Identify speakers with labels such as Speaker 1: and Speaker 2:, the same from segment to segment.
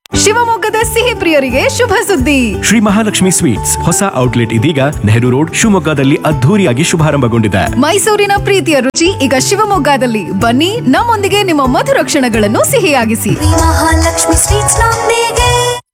Speaker 1: ಶಿವಮೊಗ್ಗದ ಸಿಹಿ ಪ್ರಿಯರಿಗೆ ಶುಭ ಸುದ್ದಿ
Speaker 2: ಶ್ರೀ ಮಹಾಲಕ್ಷ್ಮಿ ಸ್ವೀಟ್ಸ್ ಹೊಸ ಔಟ್ಲೆಟ್ ಇದೀಗ ನೆಹರು ರೋಡ್ ಶಿವಮೊಗ್ಗದಲ್ಲಿ ಅದ್ಧೂರಿಯಾಗಿ ಶುಭಾರಂಭಗೊಂಡಿದೆ
Speaker 1: ಮೈಸೂರಿನ ಪ್ರೀತಿಯ ರುಚಿ ಈಗ ಶಿವಮೊಗ್ಗದಲ್ಲಿ ಬನ್ನಿ ನಮ್ಮೊಂದಿಗೆ ನಿಮ್ಮ ಮಧುರ ಕ್ಷಣಗಳನ್ನು ಸಿಹಿಯಾಗಿಸಿ
Speaker 3: ಮಹಾಲಕ್ಷ್ಮಿ ಸ್ವೀಟ್ಸ್ ನೊಂದಿಗೆ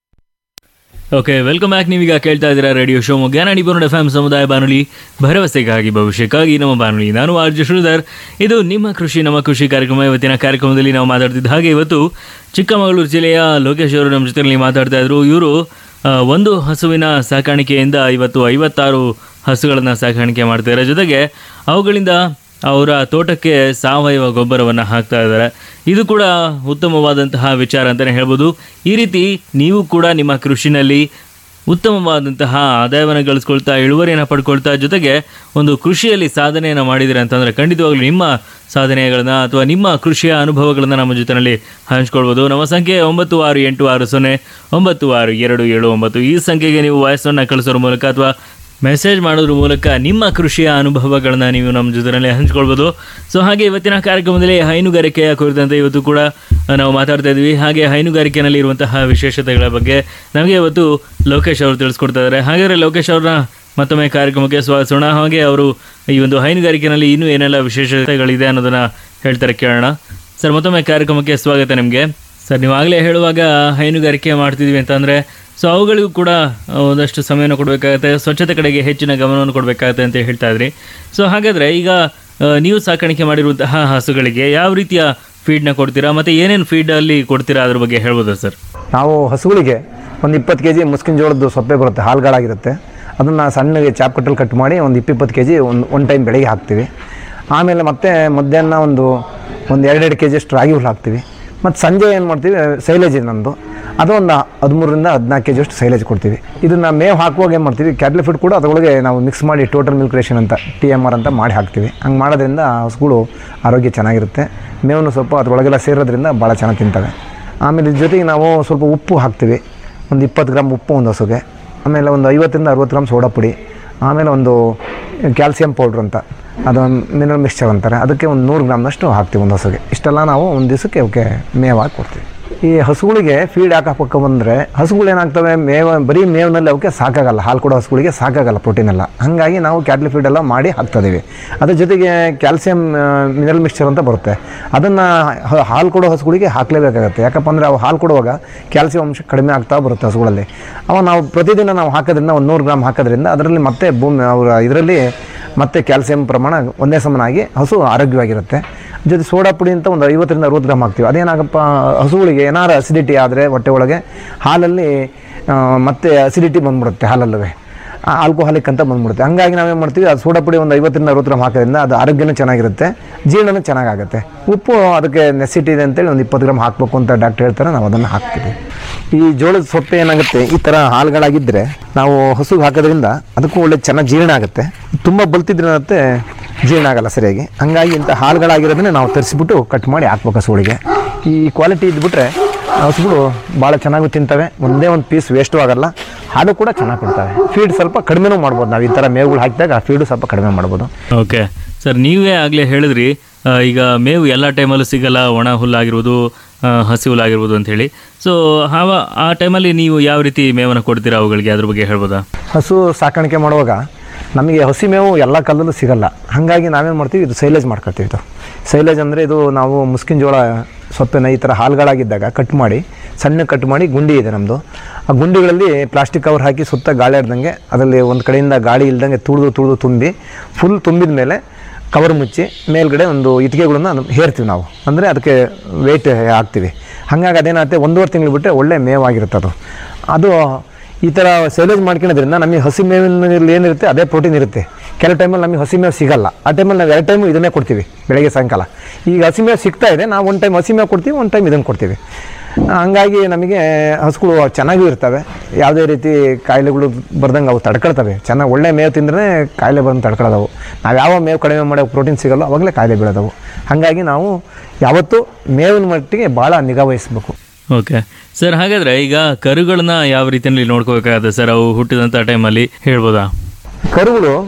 Speaker 4: ಓಕೆ ವೆಲ್ಕಮ್ ಬ್ಯಾಕ್ ನೀವೀಗ ಕೇಳ್ತಾ ಇದ್ದೀರಾ ರೇಡಿಯೋ ಶಿವಮೊಗ್ಗ ನಾಡಿ ಬರೋಣ ಎಫ್ ಸಮುದಾಯ ಬಾನುಲಿ ಭರವಸೆಗಾಗಿ ಭವಿಷ್ಯಕ್ಕಾಗಿ ನಮ್ಮ ಬಾನುಲಿ ನಾನು ಆರ್ ಜೆ ಶ್ರೀಧರ್ ಇದು ನಿಮ್ಮ ಕೃಷಿ ನಮ್ಮ ಕೃಷಿ ಕಾರ್ಯಕ್ರಮ ಇವತ್ತಿನ ಕಾರ್ಯಕ್ರಮದಲ್ಲಿ ನಾವು ಮಾತಾಡ್ತಿದ್ದ ಹಾಗೆ ಇವತ್ತು ಚಿಕ್ಕಮಗಳೂರು ಜಿಲ್ಲೆಯ ಲೋಕೇಶ್ ಅವರು ನಮ್ಮ ಜೊತೆಯಲ್ಲಿ ಮಾತಾಡ್ತಾ ಇದ್ರು ಇವರು ಆ, ಒಂದು ಹಸುವಿನ ಸಾಕಾಣಿಕೆಯಿಂದ ಇವತ್ತು ಐವತ್ತಾರು ಹಸುಗಳನ್ನು ಸಾಕಾಣಿಕೆ ಮಾಡ್ತಿದ್ದಾರೆ ಜೊತೆಗೆ ಅವುಗಳಿಂದ ಅವರ ತೋಟಕ್ಕೆ ಸಾವಯವ ಗೊಬ್ಬರವನ್ನು ಹಾಕ್ತಾ ಇದ್ದಾರೆ ಇದು ಕೂಡ ಉತ್ತಮವಾದಂತಹ ವಿಚಾರ ಅಂತಲೇ ಹೇಳ್ಬೋದು ಈ ರೀತಿ ನೀವು ಕೂಡ ನಿಮ್ಮ ಕೃಷಿನಲ್ಲಿ ಉತ್ತಮವಾದಂತಹ ಆದಾಯವನ್ನು ಗಳಿಸ್ಕೊಳ್ತಾ ಇಳುವರಿಯನ್ನು ಪಡ್ಕೊಳ್ತಾ ಜೊತೆಗೆ ಒಂದು ಕೃಷಿಯಲ್ಲಿ ಸಾಧನೆಯನ್ನು ಮಾಡಿದಿರಿ ಅಂತಂದರೆ ಖಂಡಿತವಾಗ್ಲೂ ನಿಮ್ಮ ಸಾಧನೆಗಳನ್ನು ಅಥವಾ ನಿಮ್ಮ ಕೃಷಿಯ ಅನುಭವಗಳನ್ನು ನಮ್ಮ ಜೊತೆಯಲ್ಲಿ ಹಂಚ್ಕೊಳ್ಬೋದು ನಮ್ಮ ಸಂಖ್ಯೆ ಒಂಬತ್ತು ಆರು ಎಂಟು ಆರು ಸೊನ್ನೆ ಒಂಬತ್ತು ಆರು ಎರಡು ಏಳು ಒಂಬತ್ತು ಈ ಸಂಖ್ಯೆಗೆ ನೀವು ವಾಯ್ಸನ್ನು ಕಳಿಸೋದ್ರ ಮೂಲಕ ಅಥವಾ ಮೆಸೇಜ್ ಮಾಡೋದ್ರ ಮೂಲಕ ನಿಮ್ಮ ಕೃಷಿಯ ಅನುಭವಗಳನ್ನ ನೀವು ನಮ್ಮ ಜೊತೆಯಲ್ಲಿ ಹಂಚ್ಕೊಳ್ಬೋದು ಸೊ ಹಾಗೆ ಇವತ್ತಿನ ಕಾರ್ಯಕ್ರಮದಲ್ಲಿ ಹೈನುಗಾರಿಕೆಯ ಕುರಿತಂತೆ ಇವತ್ತು ಕೂಡ ನಾವು ಮಾತಾಡ್ತಾ ಇದ್ವಿ ಹಾಗೆ ಹೈನುಗಾರಿಕೆಯಲ್ಲಿ ಇರುವಂತಹ ವಿಶೇಷತೆಗಳ ಬಗ್ಗೆ ನಮಗೆ ಇವತ್ತು ಲೋಕೇಶ್ ಅವರು ತಿಳಿಸ್ಕೊಡ್ತಾ ಇದ್ದಾರೆ ಹಾಗಾದರೆ ಲೋಕೇಶ್ ಅವ್ರನ್ನ ಮತ್ತೊಮ್ಮೆ ಕಾರ್ಯಕ್ರಮಕ್ಕೆ ಸ್ವಾಗತಿಸೋಣ ಹಾಗೆ ಅವರು ಈ ಒಂದು ಹೈನುಗಾರಿಕೆಯಲ್ಲಿ ಇನ್ನೂ ಏನೆಲ್ಲ ವಿಶೇಷತೆಗಳಿದೆ ಅನ್ನೋದನ್ನ ಹೇಳ್ತಾರೆ ಕೇಳೋಣ ಸರ್ ಮತ್ತೊಮ್ಮೆ ಕಾರ್ಯಕ್ರಮಕ್ಕೆ ಸ್ವಾಗತ ನಿಮಗೆ ಸರ್ ನೀವು ಆಗಲೇ ಹೇಳುವಾಗ ಹೈನುಗಾರಿಕೆ ಮಾಡ್ತಿದ್ವಿ ಅಂತಂದರೆ ಸೊ ಅವುಗಳಿಗೂ ಕೂಡ ಆ, ಒಂದಷ್ಟು ಸಮಯವನ್ನು ಕೊಡಬೇಕಾಗತ್ತೆ ಸ್ವಚ್ಛತೆ ಕಡೆಗೆ ಹೆಚ್ಚಿನ ಗಮನವನ್ನು ಕೊಡಬೇಕಾಗತ್ತೆ ಅಂತ ಹೇಳ್ತಾ ಇದ್ರಿ ಸೊ ಹಾಗಾದರೆ ಈಗ ಆ, ನೀವು ಸಾಕಾಣಿಕೆ ಮಾಡಿರುವಂತಹ ಹಸುಗಳಿಗೆ ಯಾವ ರೀತಿಯ ಫೀಡ್ನ ಕೊಡ್ತೀರಾ ಮತ್ತು ಏನೇನು ಫೀಡಲ್ಲಿ ಕೊಡ್ತೀರಾ ಅದ್ರ ಬಗ್ಗೆ ಹೇಳ್ಬೋದಾ ಸರ್
Speaker 5: ನಾವು ಹಸುಗಳಿಗೆ ಒಂದು ಇಪ್ಪತ್ತು ಕೆ ಜಿ ಮುಸ್ಕಿನ ಜೋಳದ್ದು ಸೊಪ್ಪೆ ಬರುತ್ತೆ ಹಾಲುಗಳಾಗಿರುತ್ತೆ ಅದನ್ನು ಸಣ್ಣಗೆ ಚಾಪ್ ಕಟ್ಟಲ್ಲಿ ಕಟ್ ಮಾಡಿ ಒಂದು ಇಪ್ಪಿಪ್ಪತ್ತು ಕೆ ಜಿ ಒಂದು ಒನ್ ಟೈಮ್ ಬೆಳಗ್ಗೆ ಹಾಕ್ತೀವಿ ಆಮೇಲೆ ಮತ್ತೆ ಮಧ್ಯಾಹ್ನ ಒಂದು ಒಂದು ಎರಡೆರಡು ಕೆ ಜಿಯಷ್ಟು ರಾಗಿ ಹುಲ್ಲು ಹಾಕ್ತೀವಿ ಮತ್ತು ಸಂಜೆ ಏನು ಮಾಡ್ತೀವಿ ಸೈಲೇಜ್ ಇದೆ ನಮ್ಮದು ಅದು ಒಂದು ಹದಿಮೂರರಿಂದ ಹದಿನಾಲ್ಕು ಕೆ ಜಿಯಷ್ಟು ಸೈಲೇಜ್ ಕೊಡ್ತೀವಿ ಇದನ್ನು ಮೇವು ಹಾಕುವಾಗ ಏನು ಮಾಡ್ತೀವಿ ಕ್ಯಾಟ್ಲಿ ಫೀಡ್ ಕೂಡ ಅದರೊಳಗೆ ನಾವು ಮಿಕ್ಸ್ ಮಾಡಿ ಟೋಟಲ್ ಮಿಲ್ಕ್ ರೇಷನ್ ಅಂತ ಟಿ ಎಮ್ ಆರ್ ಅಂತ ಮಾಡಿ ಹಾಕ್ತೀವಿ ಹಂಗೆ ಮಾಡೋದ್ರಿಂದ ಆ ಹಸುಗಳು ಆರೋಗ್ಯ ಚೆನ್ನಾಗಿರುತ್ತೆ ಮೇವನ್ನು ಸ್ವಲ್ಪ ಅದರೊಳಗೆಲ್ಲ ಸೇರೋದ್ರಿಂದ ಭಾಳ ಚೆನ್ನಾಗಿ ತಿಂತವೆ ಆಮೇಲೆ ಇದ್ರ ಜೊತೆಗೆ ನಾವು ಸ್ವಲ್ಪ ಉಪ್ಪು ಹಾಕ್ತೀವಿ ಒಂದು ಇಪ್ಪತ್ತು ಗ್ರಾಮ್ ಉಪ್ಪು ಒಂದು ಹಸುಗೆ ಆಮೇಲೆ ಒಂದು ಐವತ್ತರಿಂದ ಅರುವತ್ತು ಗ್ರಾಮ್ ಸೋಡಾ ಪುಡಿ ಆಮೇಲೆ ಒಂದು ಕ್ಯಾಲ್ಸಿಯಂ ಪೌಡ್ರ್ ಅಂತ ಅದು ಮಿನರಲ್ ಮಿಕ್ಸ್ಚರ್ ಅಂತಾರೆ ಅದಕ್ಕೆ ಒಂದು ನೂರು ಗ್ರಾಮ್ನಷ್ಟು ಹಾಕ್ತೀವಿ ಒಂದು ಹಸುಗೆ ಇಷ್ಟೆಲ್ಲ ನಾವು ಒಂದು ದಿವಸಕ್ಕೆ ಅವಕ್ಕೆ ಮೇವಾಗಿ ಕೊಡ್ತೀವಿ ಈ ಹಸುಗಳಿಗೆ ಫೀಡ್ ಹಾಕಪ್ಪ ಬಂದರೆ ಹಸುಗಳು ಏನಾಗ್ತವೆ ಮೇವ ಬರೀ ಮೇವಿನಲ್ಲಿ ಅವಕ್ಕೆ ಸಾಕಾಗಲ್ಲ ಹಾಲು ಕೊಡೋ ಹಸುಗಳಿಗೆ ಸಾಕಾಗಲ್ಲ ಪ್ರೋಟೀನ್ ಎಲ್ಲ ಹಾಗಾಗಿ ನಾವು ಕ್ಯಾಟ್ಲಿ ಫೀಡ್ ಎಲ್ಲ ಮಾಡಿ ಹಾಕ್ತಾ ಇದೀವಿ ಅದ್ರ ಜೊತೆಗೆ ಕ್ಯಾಲ್ಸಿಯಂ ಮಿನರಲ್ ಮಿಕ್ಸ್ಚರ್ ಅಂತ ಬರುತ್ತೆ ಅದನ್ನು ಹಾಲು ಕೊಡೋ ಹಸುಗಳಿಗೆ ಹಾಕಲೇಬೇಕಾಗತ್ತೆ ಯಾಕಪ್ಪ ಅಂದರೆ ಅವು ಹಾಲು ಕೊಡುವಾಗ ಕ್ಯಾಲ್ಸಿಯಂ ಅಂಶ ಕಡಿಮೆ ಆಗ್ತಾ ಬರುತ್ತೆ ಹಸುಗಳಲ್ಲಿ ಅವ ನಾವು ಪ್ರತಿದಿನ ನಾವು ಹಾಕೋದ್ರಿಂದ ಒಂದು ನೂರು ಗ್ರಾಮ್ ಹಾಕೋದ್ರಿಂದ ಅದರಲ್ಲಿ ಮತ್ತೆ ಭೂಮಿ ಅವರ ಇದರಲ್ಲಿ ಮತ್ತೆ ಕ್ಯಾಲ್ಸಿಯಂ ಪ್ರಮಾಣ ಒಂದೇ ಸಮನಾಗಿ ಹಸು ಆರೋಗ್ಯವಾಗಿರುತ್ತೆ ಜೊತೆ ಸೋಡಾ ಪುಡಿ ಅಂತ ಒಂದು ಐವತ್ತರಿಂದ ಅರುವತ್ತು ಗ್ರಾಮ್ ಹಾಕ್ತೀವಿ ಅದೇನಾಗಪ್ಪ ಹಸುಗಳಿಗೆ ಏನಾರು ಅಸಿಡಿಟಿ ಆದರೆ ಹೊಟ್ಟೆ ಒಳಗೆ ಹಾಲಲ್ಲಿ ಆ, ಮತ್ತೆ ಅಸಿಡಿಟಿ ಬಂದ್ಬಿಡುತ್ತೆ ಹಾಲಲ್ಲವೇ ಆಲ್ಕೋಹಾಲಿಕ್ ಅಂತ ಬಂದ್ಬಿಡುತ್ತೆ ಹಂಗಾಗಿ ನಾವೇನು ಮಾಡ್ತೀವಿ ಅದು ಸೋಡಾ ಪುಡಿ ಒಂದು ಐವತ್ತರಿಂದ ಅರುವತ್ತು ಗ್ರಾಮ್ ಹಾಕೋದ್ರಿಂದ ಅದು ಆರೋಗ್ಯನೂ ಚೆನ್ನಾಗಿರುತ್ತೆ ಜೀರ್ಣನೂ ಚೆನ್ನಾಗಾಗುತ್ತೆ ಉಪ್ಪು ಅದಕ್ಕೆ ನೆಸಿಟಿ ಇದೆ ಅಂತೇಳಿ ಒಂದು ಇಪ್ಪತ್ತು ಗ್ರಾಮ್ ಹಾಕಬೇಕು ಅಂತ ಡಾಕ್ಟರ್ ಹೇಳ್ತಾರೆ ನಾವು ಅದನ್ನು ಹಾಕ್ತೀವಿ ಈ ಜೋಳದ ಸೊಪ್ಪೆ ಏನಾಗುತ್ತೆ ಈ ಥರ ಹಾಲುಗಳಾಗಿದ್ದರೆ ನಾವು ಹಸುಗೆ ಹಾಕೋದ್ರಿಂದ ಅದಕ್ಕೂ ಒಳ್ಳೆ ಚೆನ್ನಾಗಿ ಜೀರ್ಣ ಆಗುತ್ತೆ ತುಂಬ ಬಲ್ತಿದ್ರೆ ಏನಾಗುತ್ತೆ ಜೀರ್ಣ ಆಗಲ್ಲ ಸರಿಯಾಗಿ ಹಂಗಾಗಿ ಇಂಥ ಹಾಲುಗಳಾಗಿರೋದನ್ನೇ ನಾವು ತರಿಸ್ಬಿಟ್ಟು ಕಟ್ ಮಾಡಿ ಹಾಕ್ಬೇಕು ಹಸುಗಳಿಗೆ ಈ ಕ್ವಾಲಿಟಿ ಇದ್ಬಿಟ್ರೆ ಹಸುಗಳು ಭಾಳ ಚೆನ್ನಾಗೂ ತಿಂತವೆ ಒಂದೇ ಒಂದು ಪೀಸ್ ವೇಸ್ಟು ಆಗಲ್ಲ ಹಾಲು ಕೂಡ ಚೆನ್ನಾಗಿ ಕೊಡ್ತವೆ ಫೀಡ್ ಸ್ವಲ್ಪ ಕಡಿಮೆನೂ ಮಾಡ್ಬೋದು ನಾವು ಈ ಥರ ಮೇವುಗಳು ಹಾಕಿದಾಗ ಫೀಡು ಸ್ವಲ್ಪ ಕಡಿಮೆ ಮಾಡ್ಬೋದು
Speaker 4: ಓಕೆ ಸರ್ ನೀವೇ ಆಗಲೇ ಹೇಳಿದ್ರಿ ಆ, ಈಗ ಮೇವು ಎಲ್ಲ ಟೈಮಲ್ಲೂ ಸಿಗಲ್ಲ ಒಣ ಹುಲ್ಲಾಗಿರ್ಬೋದು ಆ, ಹಸಿ ಹುಲ್ಲಾಗಿರ್ಬೋದು ಅಂಥೇಳಿ ಸೊ ಆವ ಆ ಟೈಮಲ್ಲಿ ನೀವು ಯಾವ ರೀತಿ ಮೇವನ್ನು ಕೊಡ್ತೀರಾ ಅವುಗಳಿಗೆ ಅದ್ರ ಬಗ್ಗೆ ಹೇಳ್ಬೋದಾ
Speaker 5: ಹಸು ಸಾಕಾಣಿಕೆ ಮಾಡುವಾಗ ನಮಗೆ ಹಸಿ ಮೇವು ಎಲ್ಲ ಕಾಲದಲ್ಲೂ ಸಿಗಲ್ಲ ಹಾಗಾಗಿ ನಾವೇನು ಮಾಡ್ತೀವಿ ಇದು ಸೈಲೇಜ್ ಮಾಡ್ಕೊತೀವಿ ಇದು ಸೈಲೇಜ್ ಅಂದರೆ ಇದು ನಾವು ಮುಸ್ಕಿನ ಜೋಳ ಸೊಪ್ಪೆನ ಈ ಥರ ಹಾಲುಗಳಾಗಿದ್ದಾಗ ಕಟ್ ಮಾಡಿ ಸಣ್ಣ ಕಟ್ ಮಾಡಿ ಗುಂಡಿ ಇದೆ ನಮ್ಮದು ಆ ಗುಂಡಿಗಳಲ್ಲಿ ಪ್ಲಾಸ್ಟಿಕ್ ಕವರ್ ಹಾಕಿ ಸುತ್ತ ಗಾಳಿ ಇಡ್ದಂಗೆ ಅದರಲ್ಲಿ ಒಂದು ಕಡೆಯಿಂದ ಗಾಳಿ ಇಲ್ದಂಗೆ ತುಳಿದು ತುಳಿದು ತುಂಬಿ ಫುಲ್ ತುಂಬಿದ ಮೇಲೆ ಕವರ್ ಮುಚ್ಚಿ ಮೇಲ್ಗಡೆ ಒಂದು ಇಟ್ಟಿಗೆಗಳನ್ನ ಹೇರ್ತೀವಿ ನಾವು ಅಂದರೆ ಅದಕ್ಕೆ ವೆಯ್ಟ್ ಹಾಕ್ತೀವಿ ಹಾಗಾಗಿ ಅದೇನಾಗುತ್ತೆ ಒಂದೂವರೆ ತಿಂಗಳು ಬಿಟ್ಟರೆ ಒಳ್ಳೆ ಮೇವಾಗಿರುತ್ತೆ ಅದು ಅದು ಈ ಥರ ಸೈಲೇಜ್ ಮಾಡ್ಕೊಳ್ಳೋದ್ರಿಂದ ನಮಗೆ ಹಸಿ ಮೇವಿನಲ್ಲಿ ಏನಿರುತ್ತೆ ಅದೇ ಪ್ರೋಟೀನ್ ಇರುತ್ತೆ ಕೆಲವು ಟೈಮಲ್ಲಿ ನಮಗೆ ಹಸಿ ಮೇವು ಸಿಗಲ್ಲ ಆ ಟೈಮಲ್ಲಿ ನಾವು ಎರಡು ಟೈಮು ಇದನ್ನೇ ಕೊಡ್ತೀವಿ ಬೆಳಗ್ಗೆ ಸಾಯಂಕಾಲ ಈಗ ಹಸಿ ಮೇವು ಸಿಗ್ತಾ ಇದೆ ನಾವು ಒಂದು ಟೈಮ್ ಹಸಿ ಮೇವು ಕೊಡ್ತೀವಿ ಒಂದು ಟೈಮ್ ಇದನ್ನು ಕೊಡ್ತೀವಿ ಹಂಗಾಗಿ ನಮಗೆ ಹಸುಗಳು ಚೆನ್ನಾಗೂ ಇರ್ತವೆ ಯಾವುದೇ ರೀತಿ ಕಾಯಿಲೆಗಳು ಬರ್ದಂಗೆ ಅವು ತಡ್ಕೊಳ್ತವೆ ಚೆನ್ನಾಗಿ ಒಳ್ಳೆ ಮೇವು ತಿಂದ್ರೆ ಕಾಯಿಲೆ ಬಂದು ತಡ್ಕೊಳ್ಳೋದವು ನಾವು ಯಾವ ಮೇವು ಕಡಿಮೆ ಮಾಡೋ ಪ್ರೋಟೀನ್ ಸಿಗಲ್ಲ ಅವಾಗಲೇ ಕಾಯಿಲೆ ಬೀಳೋದವು ಹಾಗಾಗಿ ನಾವು ಯಾವತ್ತೂ ಮೇವಿನ ಮಟ್ಟಿಗೆ ಭಾಳ ನಿಗಾ ವಹಿಸ್ಬೇಕು
Speaker 4: ಓಕೆ ಸರ್ ಹಾಗಾದರೆ ಈಗ ಕರುಗಳನ್ನ ಯಾವ ರೀತಿಯಲ್ಲಿ ನೋಡ್ಕೋಬೇಕಾಗುತ್ತೆ ಸರ್ ಅವು ಹುಟ್ಟಿದಂಥ ಟೈಮಲ್ಲಿ ಹೇಳ್ಬೋದಾ
Speaker 5: ಕರುಗಳು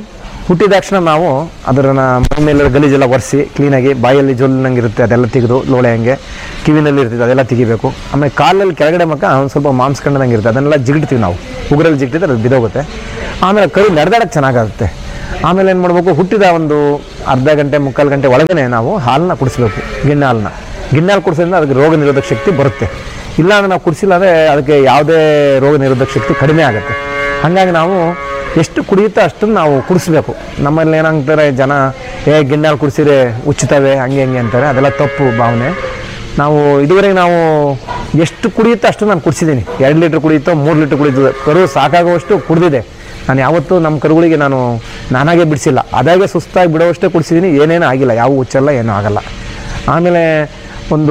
Speaker 5: ಹುಟ್ಟಿದ ತಕ್ಷಣ ನಾವು ಅದನ್ನ ಮೈ ಮೇಲೆ ಗಲೀಜೆಲ್ಲ ಒರೆಸಿ ಕ್ಲೀನಾಗಿ ಬಾಯಲ್ಲಿ ಜೊಲ್ಲಿನಂಗೆ ಇರುತ್ತೆ ಅದೆಲ್ಲ ತೆಗೆದು ಲೋಳೆ ಹಂಗೆ ಕಿವಿನಲ್ಲಿ ಇರ್ತದೆ ಅದೆಲ್ಲ ತೆಗಿಬೇಕು ಆಮೇಲೆ ಕಾಲಲ್ಲಿ ಕೆಳಗಡೆ ಮಕ್ಕ ಒಂದು ಸ್ವಲ್ಪ ಮಾಂಸ ಕಂಡಂಗೆ ಇರುತ್ತೆ ಅದನ್ನೆಲ್ಲ ಜಿಗಿಡ್ತೀವಿ ನಾವು ಉಗುರಲ್ಲಿ ಜಿಗಿಟಿದ್ರೆ ಅದು ಬಿದೋಗುತ್ತೆ ಆಮೇಲೆ ಕರು ನಡೆದಾಡಕ್ಕೆ ಚೆನ್ನಾಗಾಗುತ್ತೆ ಆಮೇಲೆ ಏನು ಮಾಡಬೇಕು ಹುಟ್ಟಿದ ಒಂದು ಅರ್ಧ ಗಂಟೆ ಮುಕ್ಕಾಲು ಗಂಟೆ ಒಳಗನೆ ನಾವು ಹಾಲನ್ನ ಕುಡಿಸ್ಬೇಕು ಗಿಣ್ಣೆ ಹಾಲನ್ನ ಗಿಣ್ಣೆ ಹಾಲು ಕುಡಿಸೋದ್ರಿಂದ ಅದಕ್ಕೆ ರೋಗ ನಿರೋಧಕ ಶಕ್ತಿ ಬರುತ್ತೆ ಇಲ್ಲ ಅಂದ್ರೆ ನಾವು ಕುಡಿಸಿಲ್ಲ ಅಂದರೆ ಅದಕ್ಕೆ ಯಾವುದೇ ರೋಗ ನಿರೋಧಕ ಶಕ್ತಿ ಕಡಿಮೆ ಆಗುತ್ತೆ ಹಾಗಾಗಿ ನಾವು ಎಷ್ಟು ಕುಡಿಯುತ್ತೋ ಅಷ್ಟನ್ನು ನಾವು ಕುಡಿಸ್ಬೇಕು ನಮ್ಮಲ್ಲಿ ಏನಂತಾರೆ ಜನ ಏ ಗಿಣ್ಣೆ ಹಾಲು ಕುಡಿಸಿದ್ರೆ ಉಚ್ಚುತ್ತವೆ ಹಂಗೆ ಹಂಗೆ ಅಂತಾರೆ ಅದೆಲ್ಲ ತಪ್ಪು ಭಾವನೆ ನಾವು ಇದುವರೆಗೆ ನಾವು ಎಷ್ಟು ಕುಡಿಯುತ್ತೋ ಅಷ್ಟು ನಾನು ಕುಡಿಸಿದ್ದೀನಿ ಎರಡು ಲೀಟ್ರ್ ಕುಡಿಯುತ್ತೋ ಮೂರು ಲೀಟ್ರ್ ಕುಡಿಯುತ್ತೋ ಕರು ಸಾಕಾಗುವಷ್ಟು ಕುಡಿದಿದೆ ನಾನು ಯಾವತ್ತೂ ನಮ್ಮ ಕರುಗಳಿಗೆ ನಾನು ನಾನಾಗೆ ಬಿಡಿಸಿಲ್ಲ ಅದಾಗೆ ಸುಸ್ತಾಗಿ ಬಿಡೋವಷ್ಟೇ ಕುಡಿಸಿದ್ದೀನಿ ಏನೇನು ಆಗಿಲ್ಲ ಯಾವ ಹುಚ್ಚಲ್ಲ ಏನೂ ಆಗಲ್ಲ ಆಮೇಲೆ ಒಂದು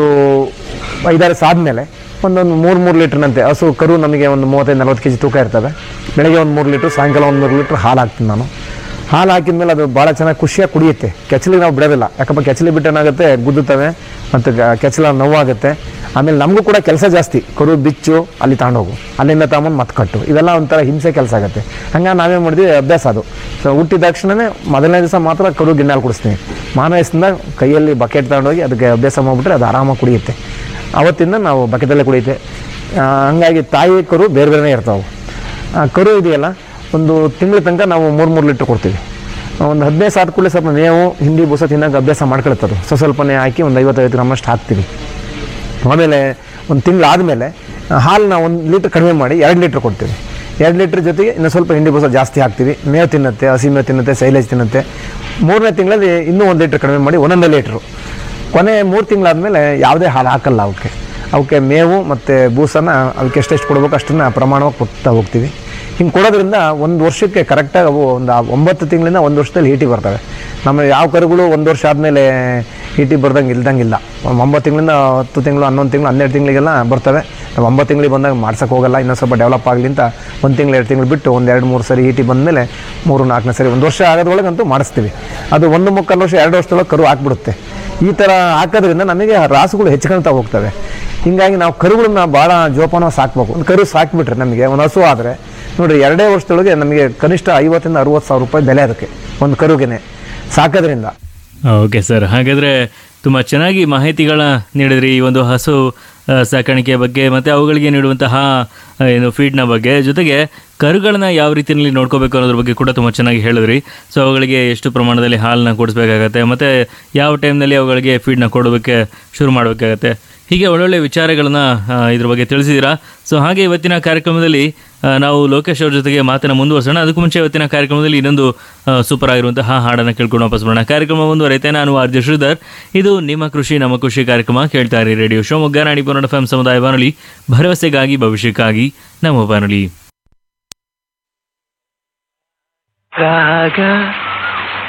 Speaker 5: ಐದಾರು ಸಾದ್ಮೇಲೆ ಒಂದೊಂದು ಮೂರು ಮೂರು ಲೀಟ್ರ್ನಂತೆ ಹಸು ಕರು ನಮಗೆ ಒಂದು ಮೂವತ್ತೈದು ನಲ್ವತ್ತು ಕೆ ಜಿ ತೂಕ ಇರ್ತವೆ ಬೆಳಗ್ಗೆ ಒಂದು ಮೂರು ಲೀಟ್ರ್ ಸಾಯಂಕಾಲ ಒಂದು ಮೂರು ಲೀಟ್ರ್ ಹಾಲು ಹಾಕ್ತೀನಿ ನಾನು ಹಾಲು ಹಾಕಿದ್ಮೇಲೆ ಅದು ಭಾಳ ಚೆನ್ನಾಗಿ ಖುಷಿಯಾಗಿ ಕುಡಿಯುತ್ತೆ ಕೆಚ್ಚಲಿಗೆ ನಾವು ಬಿಡೋದಿಲ್ಲ ಯಾಕಪ್ಪ ಕೆಚ್ಚಲಿ ಬಿಟ್ಟು ಏನಾಗುತ್ತೆ ಗುದ್ದುತ್ತವೆ ಮತ್ತು ಗ- ಕೆಚ್ಚಲ ನೋವಾಗುತ್ತೆ ಆಮೇಲೆ ನಮಗೂ ಕೂಡ ಕೆಲಸ ಜಾಸ್ತಿ ಕರು ಬಿಚ್ಚು ಅಲ್ಲಿ ತಗೊಂಡೋಗು ಅಲ್ಲಿಂದ ತಗೊಂಬಂದು ಮತ್ತೆ ಕಟ್ಟು ಇವೆಲ್ಲ ಒಂಥರ ಹಿಂಸೆ ಕೆಲಸ ಆಗುತ್ತೆ ಹಂಗಾಗಿ ನಾವೇನು ಮಾಡಿದ್ವಿ ಅಭ್ಯಾಸ ಅದು ಸೊ ಹುಟ್ಟಿದ ತಕ್ಷಣವೇ ಮೊದಲನೇ ದಿವಸ ಮಾತ್ರ ಕರು ಗಿಣ್ಣಾಲು ಕುಡಿಸ್ತೀನಿ ಮಾನವಯಸ್ಸಿಂದ ಕೈಯಲ್ಲಿ ಬಕೆಟ್ ತಗೊಂಡೋಗಿ ಅದಕ್ಕೆ ಅಭ್ಯಾಸ ಮಾಡಿಬಿಟ್ರೆ ಅದು ಆರಾಮಾಗಿ ಕುಡಿಯುತ್ತೆ ಅವತ್ತಿಂದ ನಾವು ಬಕೆಟಲ್ಲೇ ಕುಡಿಯುತ್ತೆ ಆ, ಹಂಗಾಗಿ ತಾಯಿ ಕರು ಬೇರೆ ಬೇರೆನೇ ಇರ್ತಾವೆ ಆ ಕರು ಇದೆಯಲ್ಲ ಒಂದು ತಿಂಗಳ ತನಕ ನಾವು ಮೂರು ಮೂರು ಲೀಟ್ರ್ ಕೊಡ್ತೀವಿ ಒಂದು ಹದಿನೈದು ಸಾವಿರ ಕೂಡಲೇ ಸ್ವಲ್ಪ ಮೇವು ಹಿಂಡಿ ಬೂಸ ತಿನ್ನೋಕೆ ಅಭ್ಯಾಸ ಮಾಡ್ಕೊಳ್ತದೆ ಸ್ವಲ್ಪ ಸ್ವಲ್ಪನೇ ಹಾಕಿ ಒಂದು ಐವತ್ತೈವತ್ತು ಗ್ರಾಮಷ್ಟು ಹಾಕ್ತೀವಿ ಆಮೇಲೆ ಒಂದು ತಿಂಗಳು ಆದಮೇಲೆ ಹಾಲನ್ನ ಒಂದು ಲೀಟ್ರ್ ಕಡಿಮೆ ಮಾಡಿ ಎರಡು ಲೀಟ್ರ್ ಕೊಡ್ತೀವಿ ಎರಡು ಲೀಟ್ರ್ ಜೊತೆಗೆ ಇನ್ನು ಸ್ವಲ್ಪ ಹಿಂಡಿ ಬೂಸ ಜಾಸ್ತಿ ಹಾಕ್ತೀವಿ ಮೇವು ತಿನ್ನುತ್ತೆ ಹಸಿ ಮೇವು ತಿನ್ನುತ್ತೆ ಸೈಲೇಜ್ ತಿನ್ನುತ್ತೆ ಮೂರನೇ ತಿಂಗಳಲ್ಲಿ ಇನ್ನೂ ಒಂದು ಲೀಟ್ರ್ ಕಡಿಮೆ ಮಾಡಿ ಒಂದೊಂದೇ ಲೀಟ್ರು ಕೊನೆ ಮೂರು ತಿಂಗಳಾದಮೇಲೆ ಯಾವುದೇ ಹಾಲು ಹಾಕಲ್ಲ ಅವಕ್ಕೆ ಅವಕ್ಕೆ ಮೇವು ಮತ್ತು ಬೂಸನ ಅವಕ್ಕೆ ಎಷ್ಟೆಷ್ಟು ಕೊಡ್ಬೇಕು ಅಷ್ಟನ್ನು ಪ್ರಮಾಣವಾಗಿ ಕೊಡ್ತಾ ಹೋಗ್ತೀವಿ ಹಿಂಗೆ ಕೊಡೋದ್ರಿಂದ ಒಂದು ವರ್ಷಕ್ಕೆ ಕರೆಕ್ಟಾಗಿ ಅವು ಒಂದು ಆ ಒಂಬತ್ತು ತಿಂಗಳಿಂದ ಒಂದು ವರ್ಷದಲ್ಲಿ ಹೀಟಿ ಬರ್ತವೆ ನಮ್ಮ ಯಾವ ಕರುಗಳು ಒಂದು ವರ್ಷ ಆದಮೇಲೆ ಹೀಟಿ ಬರ್ದಂಗೆ ಇಲ್ದಂಗಿಲ್ಲ ಒಂದು ಒಂಬತ್ತು ತಿಂಗಳಿಂದ ಹತ್ತು ತಿಂಗಳು ಹನ್ನೊಂದು ತಿಂಗಳು ಹನ್ನೆರಡು ತಿಂಗಳಿಗೆಲ್ಲ ಬರ್ತವೆ ನಾವು ಒಂಬತ್ತು ತಿಂಗಳಿಗೆ ಬಂದಾಗ ಮಾಡ್ಸೋಕೆ ಹೋಗಲ್ಲ ಇನ್ನೂ ಸ್ವಲ್ಪ ಡೆವಲಪ್ ಆಗಲಿ ಅಂತ ಒಂದು ತಿಂಗಳು ಎರಡು ತಿಂಗಳು ಬಿಟ್ಟು ಒಂದು ಎರಡು ಮೂರು ಸರಿ ಹೀಟಿ ಬಂದಮೇಲೆ ಮೂರು ನಾಲ್ಕನೇ ಸರಿ ಒಂದು ವರ್ಷ ಆಗೋದ್ರೊಳಗಂತೂ ಮಾಡಿಸ್ತೀವಿ ಅದು ಒಂದು ಮುಕ್ಕಾಲು ವರ್ಷ ಎರಡು ವರ್ಷದೊಳಗೆ ಕರು ಹಾಕ್ಬಿಡುತ್ತೆ ಈ ಥರ ಹಾಕೋದ್ರಿಂದ ನಮಗೆ ರಾಸುಗಳು ಹೆಚ್ಚಿಕೊಳ್ತಾ ಹೋಗ್ತವೆ ಹಿಂಗಾಗಿ ನಾವು ಕರುಗಳನ್ನ ಭಾಳ ಜೋಪಾನ ಸಾಕ್ಬೇಕು ಒಂದು ಕರು ಸಾಕಿಬಿಟ್ರೆ ನಮಗೆ ಒಂದು ಹಸು ಆದರೆ ನೋಡಿರಿ ಎರಡೇ ವರ್ಷದೊಳಗೆ ನಮಗೆ ಕನಿಷ್ಠ ಐವತ್ತಿಂದ ಅರುವತ್ತು ಸಾವಿರ ರೂಪಾಯಿ ಬೆಲೆ ಅದಕ್ಕೆ ಒಂದು ಕರುಗೆನೆ ಸಾಕೋದ್ರಿಂದ
Speaker 4: ಓಕೆ ಸರ್ ಹಾಗಾದರೆ ತುಂಬ ಚೆನ್ನಾಗಿ ಮಾಹಿತಿಗಳ ನೀಡಿದ್ರಿ ಈ ಒಂದು ಹಸು ಆ, ಸಾಕಾಣಿಕೆಯ ಬಗ್ಗೆ ಮತ್ತು ಅವುಗಳಿಗೆ ನೀಡುವಂತಹ ಆ, ಏನು ಫೀಡ್ನ ಬಗ್ಗೆ ಜೊತೆಗೆ ಕರುಗಳನ್ನ ಯಾವ ರೀತಿಯಲ್ಲಿ ನೋಡ್ಕೋಬೇಕು ಅನ್ನೋದ್ರ ಬಗ್ಗೆ ಕೂಡ ತುಂಬ ಚೆನ್ನಾಗಿ ಹೇಳಿದ್ರಿ ಸೊ ಅವುಗಳಿಗೆ ಎಷ್ಟು ಪ್ರಮಾಣದಲ್ಲಿ ಹಾಲನ್ನ ಕೊಡಿಸ್ಬೇಕಾಗತ್ತೆ ಮತ್ತು ಯಾವ ಟೈಮ್ನಲ್ಲಿ ಅವುಗಳಿಗೆ ಫೀಡ್ನ ಕೊಡೋದಕ್ಕೆ ಶುರು ಮಾಡಬೇಕಾಗತ್ತೆ ಹೀಗೆ ಒಳ್ಳೊಳ್ಳೆ ವಿಚಾರಗಳನ್ನ ಆ, ಇದ್ರ ಬಗ್ಗೆ ತಿಳಿಸಿದ್ದೀರಾ ಸೊ ಹಾಗೆ ಇವತ್ತಿನ ಕಾರ್ಯಕ್ರಮದಲ್ಲಿ ಆ, ನಾವು ಲೋಕೇಶ್ ಅವ್ರ ಜೊತೆಗೆ ಮಾತನ್ನ ಮುಂದುವರ್ಸೋಣ ಅದಕ್ಕೂ ಮುಂಚೆ ಇವತ್ತಿನ ಕಾರ್ಯಕ್ರಮದಲ್ಲಿ ಇನ್ನೊಂದು ಆ, ಸೂಪರ್ ಆಗಿರುವಂತಹ ಹಾಡನ್ನು ಕೇಳ್ಕೊಂಡು ವಾಪಸ್ ಬರೋಣ ಕಾರ್ಯಕ್ರಮ ಮುಂದುವರೆಯುತ್ತೆ ನಾನು ಆರ್ ಜೆ ಶ್ರೀಧರ್ ಇದು ನಿಮ್ಮ ಕೃಷಿ ನಮ್ಮ ಕೃಷಿ ಕಾರ್ಯಕ್ರಮ ಕೇಳ್ತಾ ಇರಿ ರೇಡಿಯೋ ಶಿವಮೊಗ್ಗ ನಾಡಿ ಬರೋಣ ಎಫ್ ಸಮುದಾಯ ಬಾನುಲಿ ಭರವಸೆಗಾಗಿ ಭವಿಷ್ಯಕ್ಕಾಗಿ ನಮ್ಮ ಬಾನುಲಿ
Speaker 6: ರಾಗ